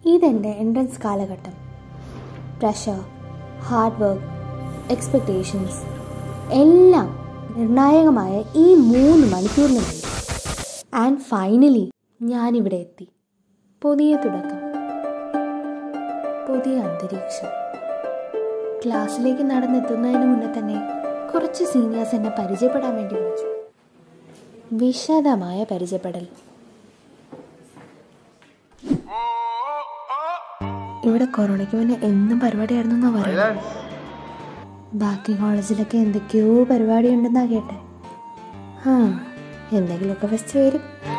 ഇതെൻ്റെ എൻട്രൻസ് കാലഘട്ടം pressure hard work expectations എല്ലാം നിർണായകമായ ഈ മൂന്ന് മണിക്കൂറിനുള്ളിൽ ആൻഡ് ഫൈനലി ഞാനിവിടെ എത്തി പുതിയ തുടക്കം പുതിയ അന്തരീക്ഷം ക്ലാസ്സിലേക്ക് നടന്നെത്തുന്നതിന് മുന്നേ തന്നെ കുറച്ച് സീനിയേഴ്സ് എന്നെ പരിചയപ്പെടാൻ വേണ്ടി വിളിച്ചു വിശദമായ പരിചയപ്പെടൽ ഇവിടെ കൊറോണയ്ക്ക് മുന്നേ എന്നും പരിപാടിയായിരുന്നു എന്നാ പറയുന്നത് ബാക്കി കോളേജിലൊക്കെ എന്തൊക്കെയോ പരിപാടി ഉണ്ടെന്നാ കേട്ടെ ആ എന്തെങ്കിലുമൊക്കെ ഫെസ്റ്റ് വരും